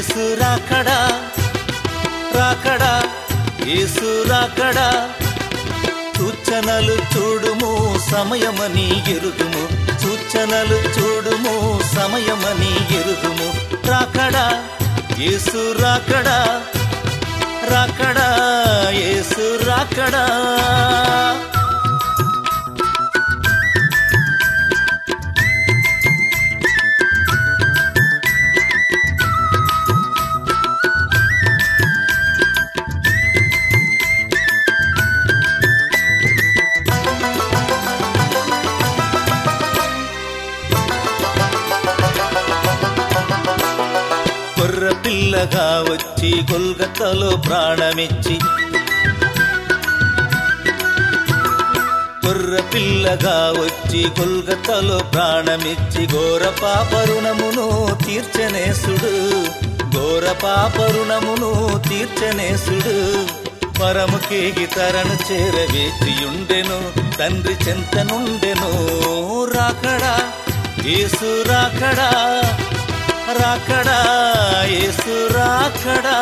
యేసు రాకడా రాకడా యేసు రాకడా సూచనలు చూడుము సమయమని ఎరుగుము సూచనలు చూడుము సమయమని ఎరుగుము రాకడా యేసు రాకడా రాకడా యేసు రాకడా కొర్ర పిల్లగా వచ్చి గొల్గతలో ప్రాణమిచ్చి కొర్ర పిల్లగా వచ్చి గొల్గతలో ప్రాణమిచ్చి ఘోర పాపరుణమును తీర్చనేసుడు ఘోర పాపరుణమును తీర్చనేసుడు పరముకేగి తరణు చేరవేచియుండెను తండ్రి చెంతనుండెను రాకడా యేసు రాకడా రాకడా యేసు రాకడా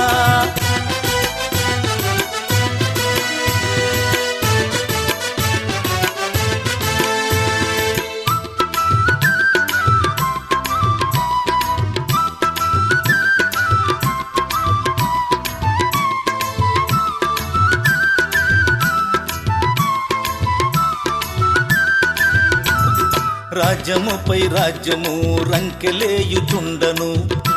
రాజ్యముపై రాజ్యము రంకెలేయుచుండను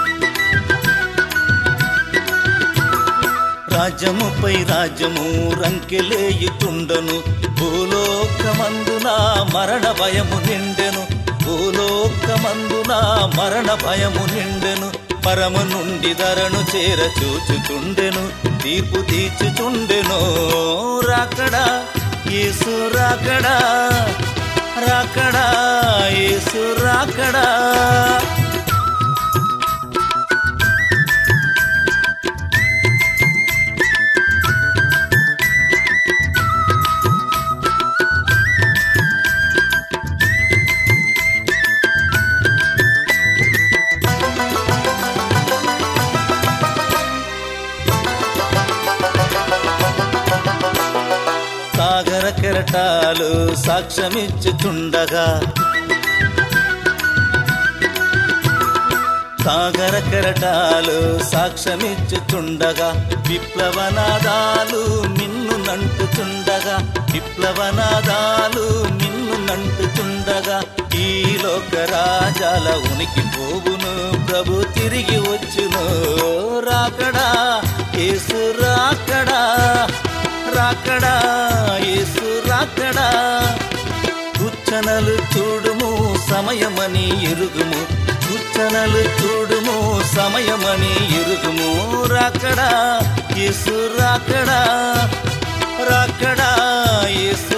రాజ్యముపై రాజ్యము రంకెలేయుచుండను భూలోకమందున మరణ భయము నిండెను భూలోకమందున మరణ భయము నిండెను పరము నుండి ధరను చేర చూచుచుండెను తీర్పు తీర్చుచుండెను రాకడా యేసు రాకడా రాకడా యేసు రాకడా సాగర కెరటాలు సాక్ష్యమిచ్చుచుండగా సాగర కెరటాలు సాక్ష్యమిచ్చుచుండగా విప్లవనాదాలు మిన్ను నంటుచుండగా విప్లవనాదాలు మిన్ను నంటుచుండగా ఈ లోక రాజాల ఉనికి పోవును ప్రభు తిరిగి వచ్చును రాకడా యేసు రాకడా రాకడా యేసు రాకడా సూచనలు చూడుము సమయమని ఎరుగుము సూచనలు చూడుము సమయమని ఎరుగుము రాకడా యేసు రాకడా రాకడా యేసు